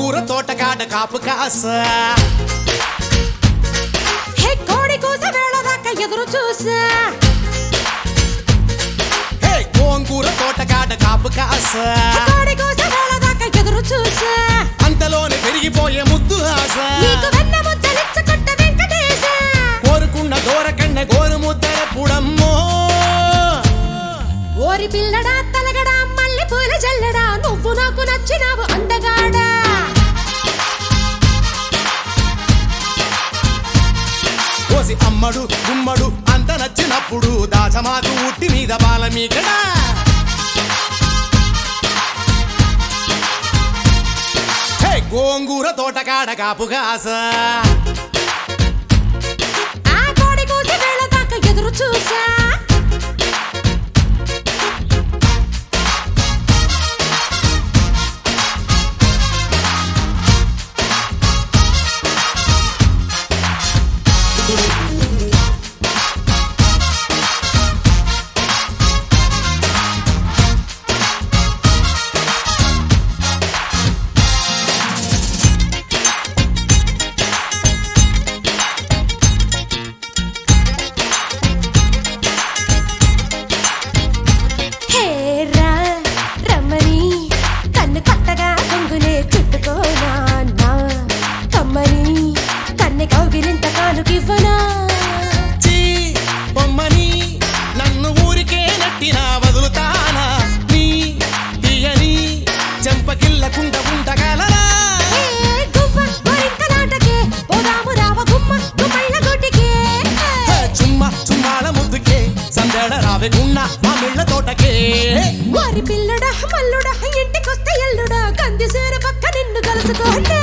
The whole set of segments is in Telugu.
గోంగూర తోటకాడ కాపు కాస హే కోడి కూస వేళ దాకా ఎదురు చూసా హే గోంగూర తోటకాడ కాపు కాస కోడి కూస వేళ దాకా ఎదురు చూసా అంతలోనే పెరిగిపోయే ముద్దు ఆశ నీకు వెన్న ముద్దలిచ్చుకుంట వెంకటేశ కోరుకున్న దూరకన్న గోరు ముద్దర పుడమ్మో ఓరి పిల్లడా తలగడా మల్లె పూల జల్లడా నువ్వు నాకు నచ్చినావు అందగాడా కోసి అమ్మడు గుమ్మడు అంత నచ్చినప్పుడు దాచమాకు ఉట్టి మీద బాల మీకడా హే గోంగూర తోటకాడ కాపు కాస ఆ కోడి కూస వేళ దాకా ఎదురు చూసా హే రా రమ్మని కన్ను కొత్తగా కొంగునే చుట్టుకోనా నా కమ్మని కన్నె కౌగిలింత కానుకివ్వనా చీ బొమ్మని నన్ను ఊరికే నట్టినా వదులుతానా నీ తీయని చెంపకిల్లకుండ ఉండగలరా ఏ గువ్వ గోరింకలాటకే పోదాము రావ గుమ్మ గుమ్మళ్ళ గుటికే హే చుమ్మ చుమ్మాల ముద్దుకే సందడ రావెకున్న మా మిళ్ళ తోటకే వారి పిల్లడా మల్లుడా ఇంటికొస్తే ఎల్లుడా కంది సేర పక్క నిన్ను కలుసుకోండి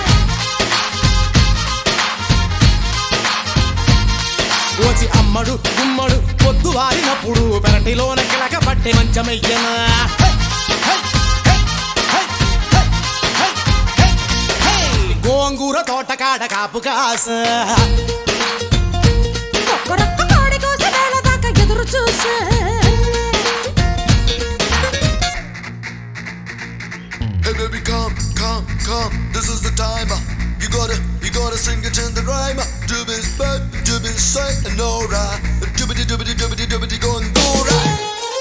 ఓచి అమ్మడు గుమ్మడు పొద్దు వారినప్పుడు పెరటిలోన కిలక పట్టే మంచమయ్యనా హే, హే, హే, హే, హే, హే, హే, హే. గోంగూర తోటకాడ కాపు కాస ఒక్కరొక్క కోడి కోస వేళ దాకా ఎదురు చూసా Hey baby, come, come, come. This is the time. You gotta, you gotta sing it in the rhyme. Doobies back, doobies straight and alright. Doobity doobity doobity doobity going go right.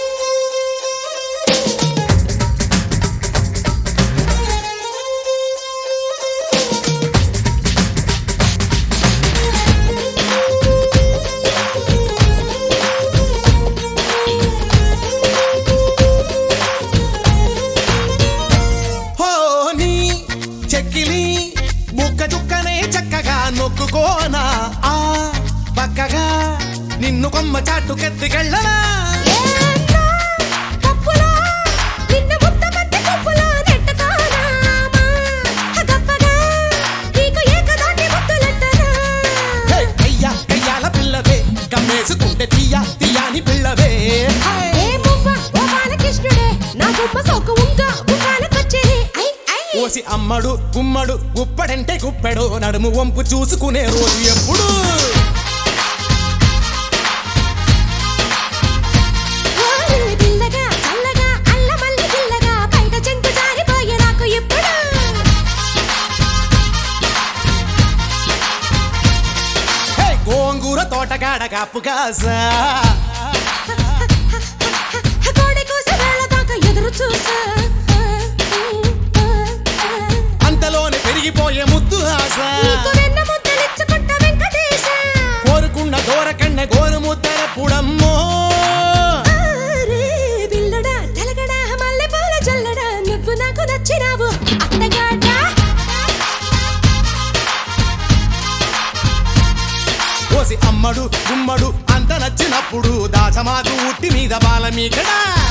హోని చెక్కిలి ముక్క చుక్కనే చక్కగా నొక్కుకోనా ఆ పక్కగా నిన్ను కొమ్మ చాటుకెత్తికెళ్ళనా ఏంటో పప్పులో నిన్ను ముద్దమంది పప్పులో నెట్టుకోనామా గప్పగా నీకు ఏకదాటి ముద్దులెట్టనా హే, కయ్య కయ్యాల పిల్లవే కమ్మేసుకుంటే తీయ తీయాని పిల్లవే హే. ఏ మువ్వ ఓ బాలకృష్ణుడే నా గుమ్మ సోకు ఉంక ముఖాలకొచ్చేది ఐ ఐ ఓసి అమ్మడు గుమ్మడు గుప్పడంటే గుప్పెడు నడుము వంపు చూసుకునే రోజు ఎప్పుడు ఓరి పిల్లగా చల్లగా అల్లమల్లి పిల్లగా బయట చెంగు జారిపోయే నాకు ఎప్పుడు హే గోంగూర తోటగాడ కాపు కాసా కోడి కూస వేళ దాకా ఎదురు చూసా అంతలోనే పెరిగిపోయే ముద్దు ఆశ నీకు వెన్న ముద్దలిచ్చుకుంట వెంకటేశ కోరుకున్న దూరకన్న గోరు ముద్దర పుడమ్మో ఆరే బిల్లడా తెలగడా మల్లె పూల జల్లడా నువ్వు నాకు నచ్చినావు అత్తగాడా కోసి అమ్మడు గుమ్మడు అంత నచ్చినప్పుడు దాచమాకు ఉట్టి మీద బాల మీకడా